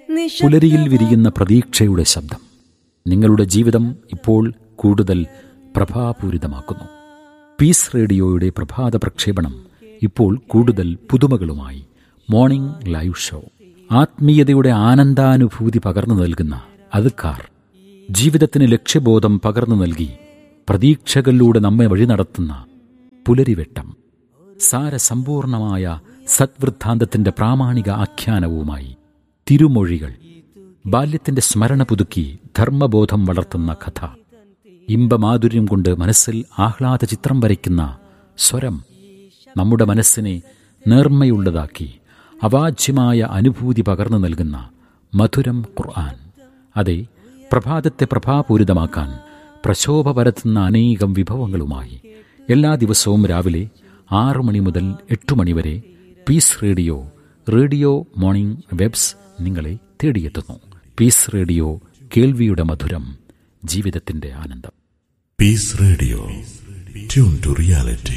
പുലരിയിൽ വിരിയുന്ന പ്രതീക്ഷയുടെ ശബ്ദം നിങ്ങളുടെ ജീവിതം ഇപ്പോൾ കൂടുതൽ പ്രഭാപൂരിതമാക്കുന്നു പീസ് റേഡിയോയുടെ പ്രഭാത പ്രക്ഷേപണം ഇപ്പോൾ കൂടുതൽ പുതുമകളുമായി മോർണിംഗ് ലൈവ് ഷോ ആത്മീയതയുടെ ആനന്ദാനുഭൂതി പകർന്നു നൽകുന്ന അതുക്കാർ ജീവിതത്തിന് ലക്ഷ്യബോധം പകർന്നു നൽകി പ്രതീക്ഷകളിലൂടെ നമ്മെ വഴി നടത്തുന്ന പുലരിവെട്ടം സാരസമ്പൂർണമായ സദ്വൃദ്ധാന്തത്തിന്റെ പ്രാമാണിക ആഖ്യാനവുമായി തിരുമൊഴികൾ ബാല്യത്തിന്റെ സ്മരണ പുതുക്കി ധർമ്മബോധം വളർത്തുന്ന കഥ ഇമ്പമാധുര്യം കൊണ്ട് മനസ്സിൽ ആഹ്ലാദ ചിത്രം വരയ്ക്കുന്ന സ്വരം നമ്മുടെ മനസ്സിനെ നേർമ്മയുള്ളതാക്കി അവാച്യമായ അനുഭൂതി പകർന്നു നൽകുന്ന മധുരം ഖുർആൻ അതെ പ്രഭാതത്തെ പ്രഭാപൂരിതമാക്കാൻ പ്രശോഭ പരത്തുന്ന അനേകം വിഭവങ്ങളുമായി എല്ലാ ദിവസവും രാവിലെ ആറു മണി മുതൽ എട്ടു മണി വരെ Peace radio radio morning waves നിങ്ങളെ തേടിയെത്തുന്നു പീസ് റേഡിയോ കേൾവിയുടെ മധുരം ജീവിതത്തിന്റെ ആനന്ദം Peace Radio. Tune to reality.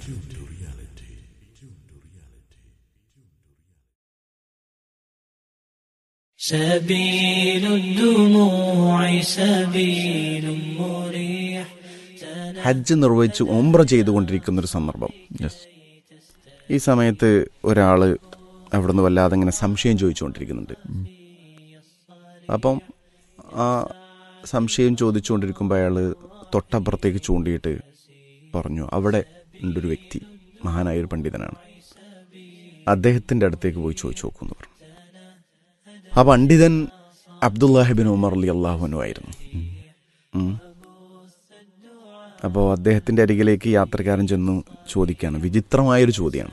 سبيل الدموع سبيل مريح ഹജ്ജ് നിർവഹിച്ച് ഒമ്ര ചെയ്തുകൊണ്ടിരിക്കുന്ന ഒരു സന്ദർഭം ഈ സമയത്ത് ഒരാൾ അവിടുന്ന് വല്ലാതെ ഇങ്ങനെ സംശയം ചോദിച്ചുകൊണ്ടിരിക്കുന്നുണ്ട് അപ്പം ആ സംശയം ചോദിച്ചുകൊണ്ടിരിക്കുമ്പോൾ അയാൾ തൊട്ടപ്പുറത്തേക്ക് ചൂണ്ടിയിട്ട് പറഞ്ഞു അവിടെ ഉണ്ടൊരു വ്യക്തി മഹാനായ ഒരു പണ്ഡിതനാണ് അദ്ദേഹത്തിൻ്റെ അടുത്തേക്ക് പോയി ചോദിച്ചു നോക്കുമെന്ന് പറഞ്ഞു ആ പണ്ഡിതൻ അബ്ദുല്ലാഹിബിൻ ഉമർ അലി അള്ളാഹുനു ആയിരുന്നു ഉം. അപ്പോൾ അദ്ദേഹത്തിൻ്റെ അരികിലേക്ക് യാത്രക്കാരൻ ചെന്നു ചോദിക്കുകയാണ് വിചിത്രമായൊരു ചോദ്യമാണ്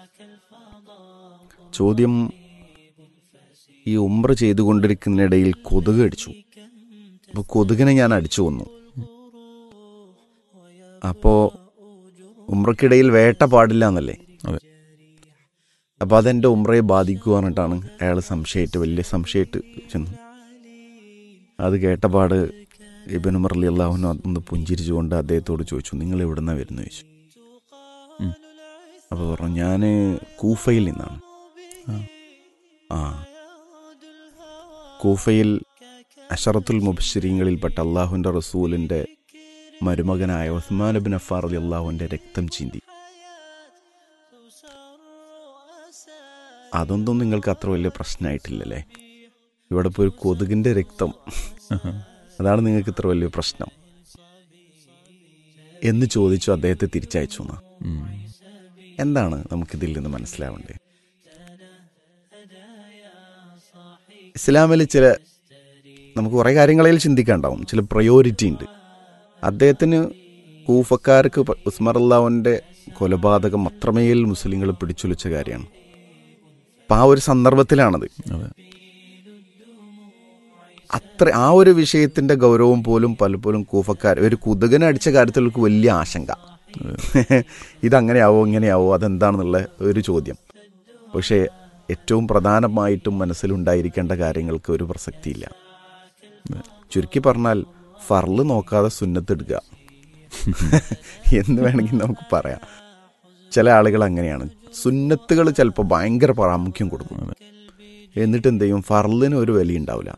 ചോദ്യം ഈ ഉമ്ര ചെയ്തുകൊണ്ടിരിക്കുന്നതിനിടയിൽ കൊതുക് അടിച്ചു അപ്പോൾ കൊതുകിനെ ഞാൻ അടിച്ചു കൊന്നു അപ്പോൾ ഉമ്രക്കിടയിൽ വേട്ട പാടില്ല എന്നല്ലേ അതെ. അപ്പോൾ അതെൻ്റെ ഉമ്രയെ ബാധിക്കുക പറഞ്ഞിട്ടാണ് അയാൾ സംശയമായിട്ട് വലിയ സംശയമായിട്ട് ചെന്നു അത് കേട്ടപാട് ഇബൻ ഉമർ അലി അള്ളാഹുന ഒന്ന് പുഞ്ചിരിച്ചുകൊണ്ട് അദ്ദേഹത്തോട് ചോദിച്ചു നിങ്ങൾ എവിടുന്നാ വരുന്നു ചോദിച്ചു ഉം. അപ്പോൾ പറഞ്ഞു ഞാൻ കൂഫയിൽ നിന്നാണ് ആ കൂഫയിൽ അഷറത്തുൽ മുബശ്ശരീങ്ങളിൽപ്പെട്ട അള്ളാഹുവിൻ്റെ റസൂലിൻ്റെ മരുമകനായ ഉസ്മാൻ ബിൻ അഫാർ അലി അള്ളാഹുവിൻ്റെ രക്തം ചീന്തി അതൊന്നും നിങ്ങൾക്ക് അത്ര വലിയ പ്രശ്നമായിട്ടില്ലല്ലേ ഇവിടെ ഇപ്പോൾ ഒരു കൊതുകിൻ്റെ രക്തം അതാണ് നിങ്ങൾക്ക് ഇത്ര വലിയ പ്രശ്നം എന്ന് ചോദിച്ചു അദ്ദേഹത്തെ തിരിച്ചയച്ചു എന്നാ ഉം. എന്താണ് നമുക്കിതിൽ നിന്ന് മനസ്സിലാവേണ്ടത് ഇസ്ലാമിൽ ചില നമുക്ക് കുറേ കാര്യങ്ങളിൽ ചിന്തിക്കാണ്ടാവും ചില പ്രയോറിറ്റി ഉണ്ട് അദ്ദേഹത്തിന് കൂഫക്കാർക്ക് പ- ഉസ്മർ അള്ളാഹുവിൻ്റെ കൊലപാതകം അത്രമേൽ മുസ്ലിങ്ങൾ പിടിച്ചുലച്ച കാര്യമാണ് അപ്പം ആ ഒരു സന്ദർഭത്തിലാണത് അതെ അത്ര ആ ഒരു വിഷയത്തിന്റെ ഗൗരവം പോലും പലപ്പോഴും കൂഫക്കാർ ഒരു കുതുകനെ അടിച്ച കാര്യത്തിൽ അവർക്ക് വലിയ ആശങ്ക ഇതങ്ങനെയാവോ ഇങ്ങനെയാവോ അതെന്താണെന്നുള്ള ഒരു ചോദ്യം പക്ഷേ ഏറ്റവും പ്രധാനമായിട്ടും മനസ്സിലുണ്ടായിരിക്കേണ്ട കാര്യങ്ങൾക്ക് ഒരു പ്രസക്തിയില്ല ചുരുക്കി പറഞ്ഞാൽ ഫർള് നോക്കാതെ സുന്നത്തെടുക്കുക എന്ന് വേണമെങ്കിൽ നമുക്ക് പറയാം ചില ആളുകൾ അങ്ങനെയാണ് സുന്നത്തുകൾ ചിലപ്പോൾ ഭയങ്കര പ്രാമുഖ്യം കൊടുക്കും എന്നിട്ട് എന്ത് ചെയ്യും ഫർളിന് ഒരു വില ഉണ്ടാവില്ല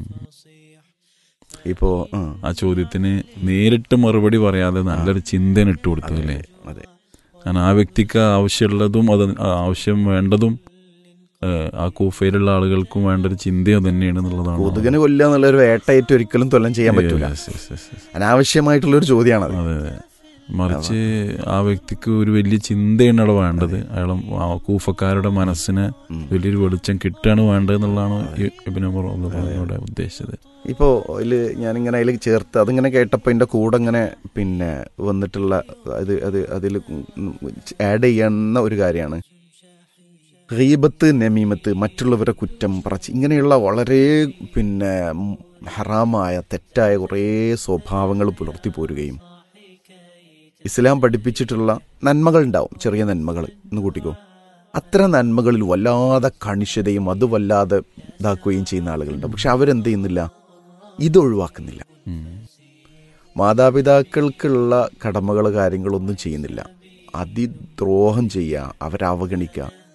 ഇപ്പോ ആ, ആ ചോദ്യത്തിന് നേരിട്ട് മറുപടി പറയാതെ നല്ലൊരു ചിന്തന ഇട്ട് കൊടുത്തു അല്ലേ അതെ കാരണം ആ വ്യക്തിക്ക് ആവശ്യമുള്ളതും അത് ആവശ്യം വേണ്ടതും ഏഹ്, ആ കൂഫയിലുള്ള ആളുകൾക്കും വേണ്ട ഒരു ചിന്തയും തന്നെയാണ് എന്നുള്ളതാണ് കൊതുകിന് കൊല്ലുക എന്നുള്ള ഒരു വേട്ടയിട്ട് ഒരിക്കലും തൊല്ലം ചെയ്യാൻ പറ്റൂല Yes, yes, yes, yes. അനാവശ്യമായിട്ടുള്ള ഒരു ചോദ്യമാണത് അതെ അതെ മറിച്ച് ആ വ്യക്തിക്ക് ഒരു വലിയ ചിന്തയാണ് അവിടെ വേണ്ടത് അയാളെ ആ കൂഫക്കാരുടെ മനസ്സിന് വലിയൊരു വെളിച്ചം കിട്ടുകയാണ് വേണ്ടത് എന്നുള്ളതാണ് ഈ ഇബ്നു ഉമർ റളിയല്ലാഹു ഉദ്ദേശിച്ചത് ഇപ്പോൾ അതിൽ ഞാനിങ്ങനെ അതിൽ ചേർത്ത് അതിങ്ങനെ കേട്ടപ്പോൾ എൻ്റെ കൂടെ ഇങ്ങനെ പിന്നെ വന്നിട്ടുള്ള അത് അത് അതിൽ ആഡ് ചെയ്യുന്ന ഒരു കാര്യമാണ് ഗീബത്ത് നമീമത്ത് മറ്റുള്ളവരെ കുറ്റം പറച്ച് ഇങ്ങനെയുള്ള വളരെ പിന്നെ ഉം, ഹറാമായ തെറ്റായ കുറേ സ്വഭാവങ്ങൾ പുലർത്തി പോരുകയും ഇസ്ലാം പഠിപ്പിച്ചിട്ടുള്ള നന്മകൾ ഉണ്ടാവും ചെറിയ നന്മകൾ എന്ന് കൂട്ടിക്കോ അത്തരം നന്മകളിൽ വല്ലാതെ കണിശതയും അത് വല്ലാതെ ഇതാക്കുകയും ചെയ്യുന്ന ആളുകളുണ്ട് പക്ഷെ അവരെന്ത് ചെയ്യുന്നില്ല ഇത് ഒഴിവാക്കുന്നില്ല മാതാപിതാക്കൾക്കുള്ള കടമകൾ കാര്യങ്ങളൊന്നും ചെയ്യുന്നില്ല അതിദ്രോഹം ചെയ്യുക അവരെ അവഗണിക്കുക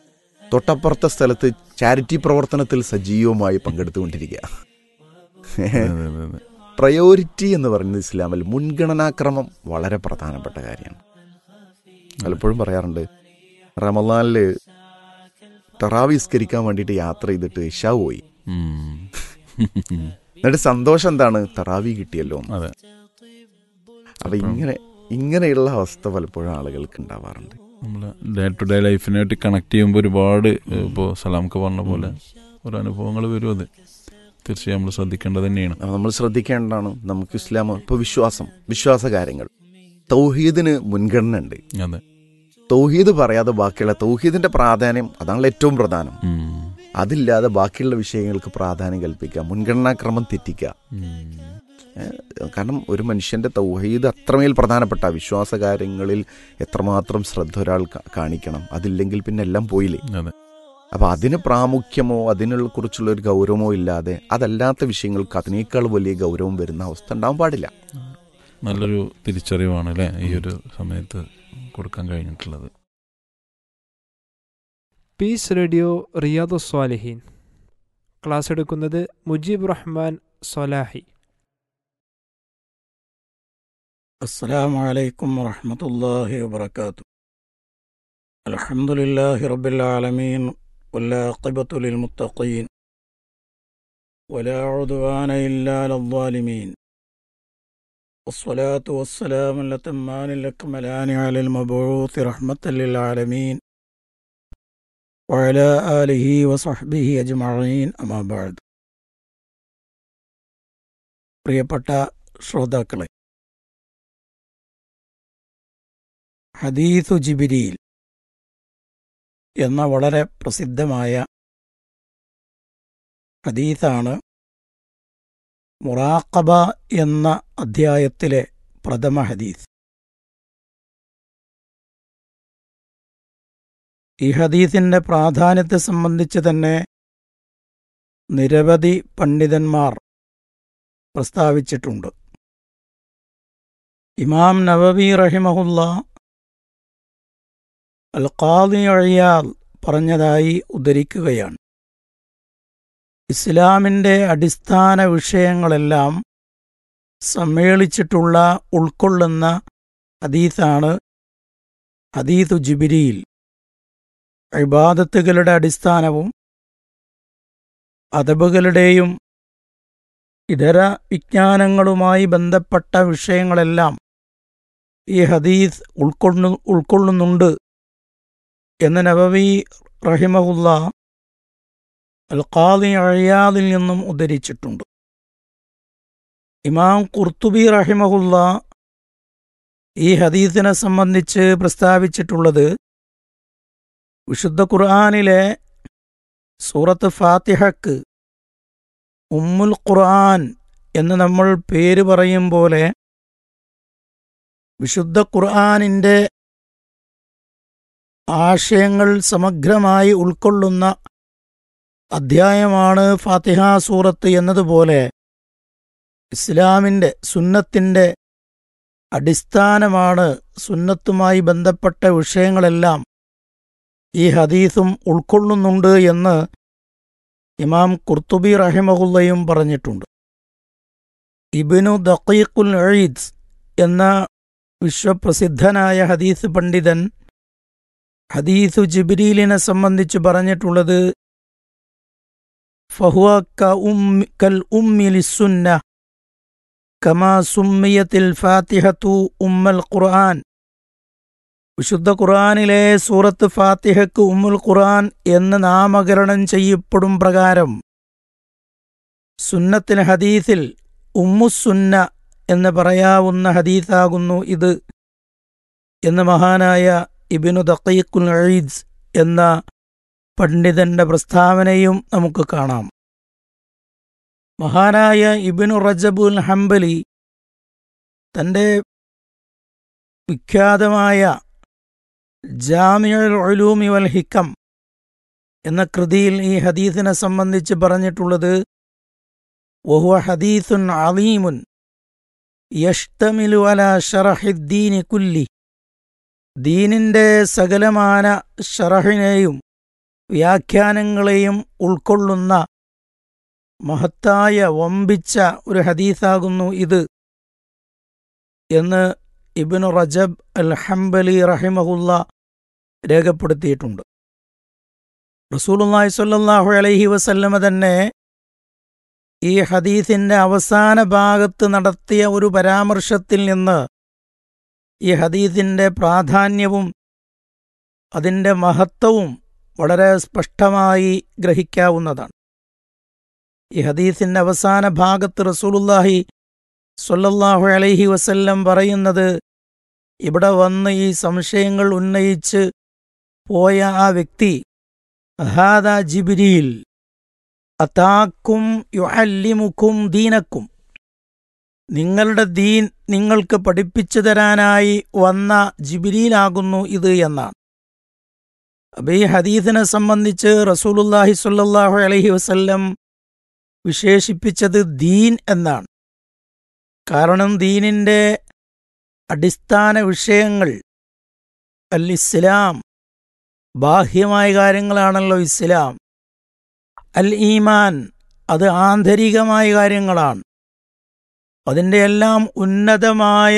തൊട്ടപ്പുറത്തെ സ്ഥലത്ത് ചാരിറ്റി പ്രവർത്തനത്തിൽ സജീവമായി പങ്കെടുത്തുകൊണ്ടിരിക്കുക അതെ, അതെ, അതെ. പ്രയോറിറ്റി എന്ന് പറയുന്നത് ഇസ്ലാമിൽ മുൻഗണനാക്രമം വളരെ പ്രധാനപ്പെട്ട കാര്യമാണ് പലപ്പോഴും പറയാറുണ്ട് റമദാനില് തറാവിസ്കരിക്കാൻ വേണ്ടിയിട്ട് യാത്ര ചെയ്തിട്ട് ഇഷ പോയി ഉം. എന്നിട്ട് സന്തോഷം എന്താണ് തറാവി കിട്ടിയല്ലോ എന്ന്. അതെ അപ്പൊ ഇങ്ങനെ ഇങ്ങനെയുള്ള അവസ്ഥ പലപ്പോഴും ആളുകൾക്ക് ഉണ്ടാവാറുണ്ട് നമ്മളെ ഡേ ടു ഡേ ലൈഫിനായിട്ട് കണക്ട് ചെയ്യുമ്പോൾ ഒരുപാട് ഇപ്പോൾ സലാംക്ക് പറഞ്ഞ പോലെ ഓരോ അനുഭവങ്ങൾ വരും അത് തീർച്ചയായും നമ്മൾ ശ്രദ്ധിക്കേണ്ടത് തന്നെയാണ് അപ്പൊ നമ്മൾ ശ്രദ്ധിക്കേണ്ടതാണ് നമുക്ക് ഇസ്ലാം ഇപ്പൊ വിശ്വാസം വിശ്വാസ കാര്യങ്ങൾ തൗഹീദിന് മുൻഗണന ഉണ്ട് അതെ തൗഹീദ് പറയാതെ ബാക്കിയുള്ള തൗഹീദിന്റെ പ്രാധാന്യം അതാണല്ലോ ഏറ്റവും പ്രധാനം ഉം. അതില്ലാതെ ബാക്കിയുള്ള വിഷയങ്ങൾക്ക് പ്രാധാന്യം കൽപ്പിക്കുക മുൻഗണനാക്രമം തെറ്റിക്കുക ഉം. ഏഹ് കാരണം ഒരു മനുഷ്യന്റെ തൗഹീദ് അത്രമേൽ പ്രധാനപ്പെട്ട വിശ്വാസ കാര്യങ്ങളിൽ എത്രമാത്രം ശ്രദ്ധ ഒരാൾ കാ- കാണിക്കണം അതില്ലെങ്കിൽ പിന്നെ എല്ലാം പോയില്ലേ അതെ അപ്പൊ അതിന് പ്രാമുഖ്യമോ അതിനുള്ള കുറിച്ചുള്ള ഒരു ഗൗരവമോ ഇല്ലാതെ അതല്ലാത്ത വിഷയങ്ങൾക്ക് അതിനേക്കാൾ വലിയ ഗൗരവം വരുന്ന അവസ്ഥ ഉണ്ടാവാൻ പാടില്ല നല്ലൊരു തിരിച്ചറിവാണ് അല്ലേ ഈ ഒരു സമയത്ത് കൊടുക്കാൻ കഴിഞ്ഞിട്ടുള്ളത് പീസ് റേഡിയോ റിയാദു സ്വാലിഹീൻ ക്ലാസ് എടുക്കുന്നത് മുജീബ് റഹ്മാൻ സൊലാഹി السلام عليكم ورحمة الله وبركاته الحمد لله رب العالمين والعاقبة للمتقين ولا عدوان إلا على الظالمين والصلاة والسلام الأتمان الأكملان على المبعوث رحمة للعالمين وعلى آله وصحبه أجمعين أما بعد പ്രിയപ്പെട്ട ശ്രോതാക്കളെ ഹദീസു ജിബിരിയിൽ എന്ന വളരെ പ്രസിദ്ധമായ ഹദീസാണ് മുറാഖബ എന്ന അധ്യായത്തിലെ പ്രഥമ ഹദീസ് ഈ ഹദീസിന്റെ പ്രാധാന്യത്തെ സംബന്ധിച്ച് തന്നെ നിരവധി പണ്ഡിതന്മാർ പ്രസ്താവിച്ചിട്ടുണ്ട് ഇമാം നവവി റഹിമഹുല്ല അൽ ഖാദി അഴിയാൽ പറഞ്ഞതായി ഉദ്ധരിക്കുകയാണ് ഇസ്ലാമിൻ്റെ അടിസ്ഥാന വിഷയങ്ങളെല്ലാം സമ്മേളിച്ചിട്ടുള്ള ഉൾക്കൊള്ളുന്ന ഹദീസാണ് ഹദീസു ജിബിരിയിൽ ഇബാദത്തുകളുടെ അടിസ്ഥാനവും അതബുകളുടെയും ഇതര വിജ്ഞാനങ്ങളുമായി ബന്ധപ്പെട്ട വിഷയങ്ങളെല്ലാം ഈ ഹദീസ് ഉൾക്കൊള്ളു ഉൾക്കൊള്ളുന്നുണ്ട് എന്ന് നബവി റഹിമഹുല്ല അൽ ഖാദി അഴിയാദിൽ നിന്നും ഉദ്ധരിച്ചിട്ടുണ്ട് ഇമാം കുർത്തുബി റഹിമഹുല്ല ഈ ഹദീസിനെ സംബന്ധിച്ച് പ്രസ്താവിച്ചിട്ടുള്ളത് വിശുദ്ധ ഖുർആാനിലെ സൂറത്ത് ഫാത്തിഹക്ക് ഉമ്മുൽ ഖുർആൻ എന്ന് നമ്മൾ പേര് പറയും പോലെ വിശുദ്ധ ഖുർആാനിൻ്റെ ആശയങ്ങൾ സമഗ്രമായി ഉൾക്കൊള്ളുന്ന അധ്യായമാണ് ഫാത്തിഹ സൂറത്ത് എന്നതുപോലെ ഇസ്ലാമിൻ്റെ സുന്നത്തിൻ്റെ അടിസ്ഥാനമാണ് സുന്നത്തുമായി ബന്ധപ്പെട്ട വിഷയങ്ങളെല്ലാം ഈ ഹദീസും ഉൾക്കൊള്ളുന്നുണ്ട് എന്ന് ഇമാം കുർത്തുബി റഹിമഹുല്ലയും പറഞ്ഞിട്ടുണ്ട് ഇബിനു ദഖീഖുൽ ഈദ് എന്ന വിശ്വപ്രസിദ്ധനായ ഹദീസ് പണ്ഡിതൻ ഹദീസു ജിബ്രീലിനെ സംബന്ധിച്ച് പറഞ്ഞിട്ടുള്ളത് ഫഹുവ ക ഉമ്മി കൽ ഉമ്മി ലിസ്സുന്ന കമാ സുമ്മിയത്തിൽ ഫാത്തിഹത്തു ഉമ്മൽ ഖുർആൻ വിശുദ്ധ ഖുർആനിലെ സൂറത്ത് ഫാത്തിഹക്ക് ഉമ്മുൽ ഖുർആൻ എന്ന് നാമകരണം ചെയ്യപ്പെടും പ്രകാരം സുന്നത്തിന് ഹദീസിൽ ഉമ്മുസുന്ന എന്ന് പറയാവുന്ന ഹദീസാകുന്നു ഇത് എന്ന് മഹാനായ ഇബിനു ദഖീഖുൽ ഈദ് എന്ന പണ്ഡിതന്റെ പ്രസ്താവനയും നമുക്ക് കാണാം മഹാനായ ഇബിനു റജബുൽ ഹംബലി തൻ്റെ വിഖ്യാതമായ ജാമിയുൽ ഉലൂമി വൽ ഹിക്കം എന്ന കൃതിയിൽ ഈ ഹദീസിനെ സംബന്ധിച്ച് പറഞ്ഞിട്ടുള്ളത് വഹുവ ഹദീസുൻ അലീമുൻ യഷ്തമിലു അല ഷറഹിദ്ദീനി കുല്ലി ദീനിന്റെ സകലമാന ഷറഹിനെയും വ്യാഖ്യാനങ്ങളെയും ഉൾക്കൊള്ളുന്ന മഹത്തായ വമ്പിച്ച ഒരു ഹദീസാകുന്നു ഇത് എന്ന് ഇബ്നു റജബ് അൽ ഹംബലി റഹിമഹുല്ല രേഖപ്പെടുത്തിയിട്ടുണ്ട് റസൂലുള്ളാഹി സ്വല്ലല്ലാഹു അലൈഹി വസല്ലമ തന്നെ ഈ ഹദീസിന്റെ അവസാന ഭാഗത്ത് നടത്തിയ ഒരു പരാമർശത്തിൽ നിന്ന് ഈ ഹദീസിന്റെ പ്രാധാന്യവും അതിന്റെ മഹത്വവും വളരെ സ്പഷ്ടമായി ഗ്രഹിക്കാവുന്നതാണ് ഈ ഹദീസിന്റെ അവസാന ഭാഗത്ത് റസൂലുള്ളാഹി സ്വല്ലല്ലാഹു അലൈഹി വസല്ലം പറയുന്നത് ഇവിടെ വന്ന് ഈ സംശയങ്ങൾ ഉന്നയിച്ച് പോയ ആ വ്യക്തി ഹാദ ജിബ്രീൽ അതാക്കും യുഅല്ലിമുക്കും ദീനക്കും നിങ്ങളുടെ ദീൻ നിങ്ങൾക്ക് പഠിപ്പിച്ചു തരാനായി വന്ന ജിബിരിയിലാകുന്നു ഇത് എന്നാണ് അപ്പൊ ഈ ഹദീസിനെ സംബന്ധിച്ച് റസൂലുല്ലാഹി സ്വല്ലല്ലാഹു അലൈഹി വസല്ലം വിശേഷിപ്പിച്ചത് ദീൻ എന്നാണ് കാരണം ദീനിന്റെ അടിസ്ഥാന വിഷയങ്ങൾ അൽ ഇസ്ലാം ബാഹ്യമായ കാര്യങ്ങളാണല്ലോ ഇസ്ലാം അൽ ഈമാൻ അത് ആന്തരികമായ കാര്യങ്ങളാണ് അതിൻ്റെ എല്ലാം ഉന്നതമായ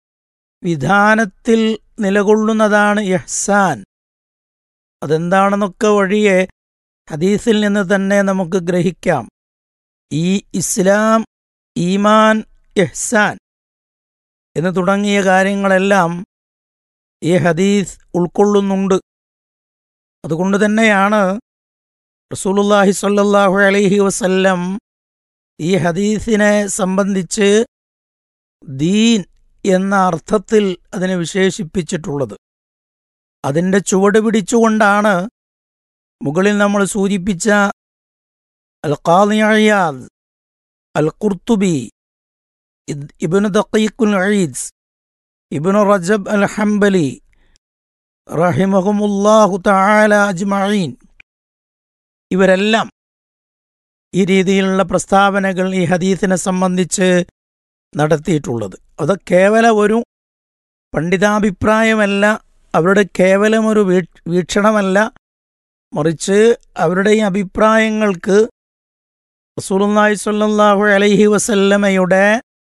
വിധാനത്തിൽ നിലകൊള്ളുന്നതാണ് ഇഹ്സാൻ അതെന്താണെന്നൊക്കെ വഴിയെ ഹദീസിൽ നിന്ന് തന്നെ നമുക്ക് ഗ്രഹിക്കാം ഈ ഇസ്ലാം ഈമാൻ ഇഹ്സാൻ എന്ന് തുടങ്ങിയ കാര്യങ്ങളെല്ലാം ഈ ഹദീസ് ഉൾക്കൊള്ളുന്നുണ്ട് അതുകൊണ്ട് തന്നെയാണ് റസൂലുള്ളാഹി സ്വല്ലല്ലാഹു അലൈഹി വസല്ലം ഈ ഹദീസിനെ സംബന്ധിച്ച് ദീൻ എന്ന അർത്ഥത്തിൽ അതിനെ വിശേഷിപ്പിച്ചിട്ടുള്ളത് അതിൻ്റെ ചുവട് പിടിച്ചുകൊണ്ടാണ് മുകളിൽ നമ്മൾ സൂചിപ്പിച്ച അൽ ഖാദിയാദ് അൽ ഖുർത്തുബി ഇബ്നു ദഖീഖുൽ ഈദ്സ് ഇബ്നു റജബ് അൽ ഹംബലി റഹിമഹുമുല്ലാഹു തആല അജ്മഈൻ ഇവരെല്ലാം ഈ രീതിയിലുള്ള പ്രസ്താവനകൾ ഈ ഹദീസിനെ സംബന്ധിച്ച് നടത്തിയിട്ടുള്ളത് അത് കേവല ഒരു പണ്ഡിതാഭിപ്രായമല്ല അവരുടെ കേവലം ഒരു വീക്ഷണമല്ല മറിച്ച് അവരുടെ ഈ അഭിപ്രായങ്ങൾക്ക് റസൂലുള്ളാഹി സ്വല്ലല്ലാഹു അലൈഹി വസല്ലമയുടെ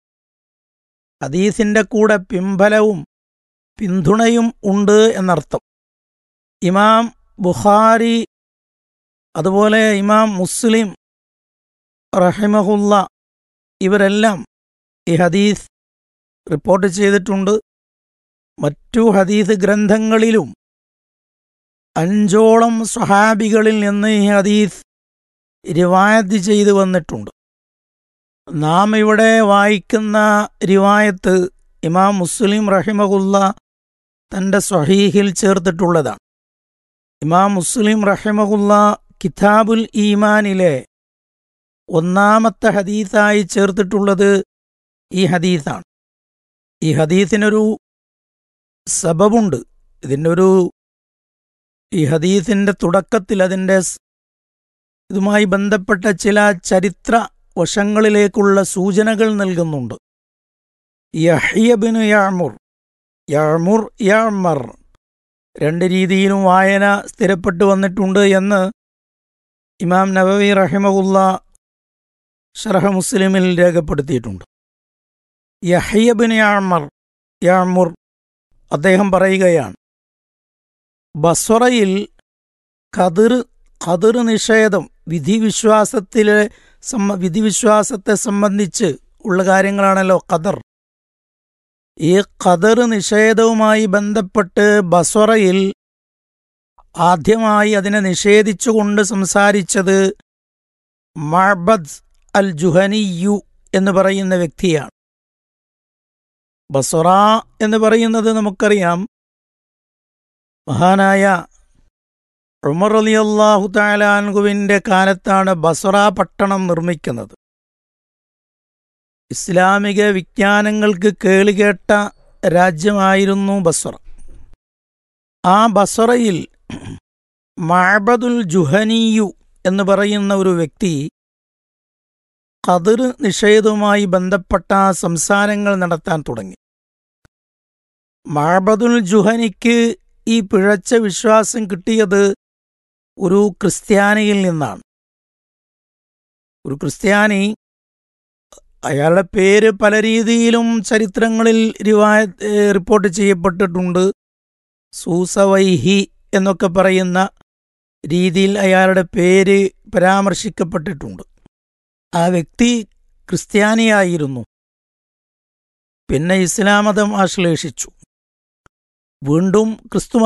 ഹദീസിന്റെ കൂടെ പിൻബലവും പിന്തുണയും ഉണ്ട് എന്നർത്ഥം ഇമാം ബുഖാരി അതുപോലെ ഇമാം മുസ്ലിം റഹിമഹുല്ല ഇവരെല്ലാം ഈ ഹദീസ് റിപ്പോർട്ട് ചെയ്തിട്ടുണ്ട് മറ്റു ഹദീസ് ഗ്രന്ഥങ്ങളിലും അഞ്ചോളം സ്വഹാബികളിൽ നിന്ന് ഈ ഹദീസ് റിവായത്ത് ചെയ്തു വന്നിട്ടുണ്ട് നാം ഇവിടെ വായിക്കുന്ന റിവായത്ത് ഇമാം മുസ്ലിം റഹിമഹുല്ല തൻ്റെ സ്വഹീഹിൽ ചേർത്തിട്ടുള്ളതാണ് ഇമാം മുസ്ലിം റഹിമഹുല്ല കിതാബുൽ ഈമാനിലെ ഒന്നാമത്തെ ഹദീസായി ചേർത്തിട്ടുള്ളത് ഈ ഹദീസാണ് ഈ ഹദീസിനൊരു സബബുണ്ട് ഇതിൻ്റെ ഒരു ഈ ഹദീസിൻ്റെ തുടക്കത്തിൽ അതിൻ്റെ ഇതുമായി ബന്ധപ്പെട്ട ചില ചരിത്ര വശങ്ങളിലേക്കുള്ള സൂചനകൾ നൽകുന്നുണ്ട് യഹ്യബിന് യാമുർ യാമുർ യാമർ രണ്ട് രീതിയിലും വായന സ്ഥിരപ്പെട്ടു വന്നിട്ടുണ്ട് എന്ന് ഇമാം നബവി റഹിമഹുല്ല ഷറഹ മുസ്ലിമിൽ രേഖപ്പെടുത്തിയിട്ടുണ്ട് യഹ്യബിൻ യാമർ യാമുർ അദ്ദേഹം പറയുകയാണ് ബസ്വറയിൽ ഖദിർ ഖദിർ നിഷേധം വിധിവിശ്വാസത്തിലെ സംബ വിധിവിശ്വാസത്തെ സംബന്ധിച്ച് ഉള്ള കാര്യങ്ങളാണല്ലോ ഖദർ ഈ ഖദർ നിഷേധവുമായി ബന്ധപ്പെട്ട് ബസ്വറയിൽ ആദ്യമായി അതിനെ നിഷേധിച്ചുകൊണ്ട് സംസാരിച്ചത് മഅബദ് അൽ ജുഹനിയു എന്ന് പറയുന്ന വ്യക്തിയാണ് ബസ്വറ എന്ന് പറയുന്നത് നമുക്കറിയാം മഹാനായ ഉമർ അലി അള്ളാഹു താലാൻകുവിൻ്റെ കാലത്താണ് ബസ്വറ പട്ടണം നിർമ്മിക്കുന്നത് ഇസ്ലാമിക വിജ്ഞാനങ്ങൾക്ക് കേളികേട്ട രാജ്യമായിരുന്നു ബസ്വറ ആ ബസ്വറയിൽ മഅബദുൽ ജുഹനിയു എന്ന് പറയുന്ന ഒരു വ്യക്തി ഖദർ നിഷേധവുമായി ബന്ധപ്പെട്ട സംസാരങ്ങൾ നടത്താൻ തുടങ്ങി മഅബദുൽ ജുഹനിക്ക് ഈ പിഴച്ച വിശ്വാസം കിട്ടിയത് ഒരു ക്രിസ്ത്യാനിയിൽ നിന്നാണ് ഒരു ക്രിസ്ത്യാനി അയാളുടെ പേര് പല രീതിയിലും ചരിത്രങ്ങളിൽ റിവായ ഏഹ് റിപ്പോർട്ട് ചെയ്യപ്പെട്ടിട്ടുണ്ട് സൂസവൈഹി എന്നൊക്കെ പറയുന്ന രീതിയിൽ അയാളുടെ പേര് പരാമർശിക്കപ്പെട്ടിട്ടുണ്ട് ആ വ്യക്തി ക്രിസ്ത്യാനിയായിരുന്നു പിന്നെ ഇസ്ലാം മതം ആശ്ലേഷിച്ചു വീണ്ടും ക്രിസ്തു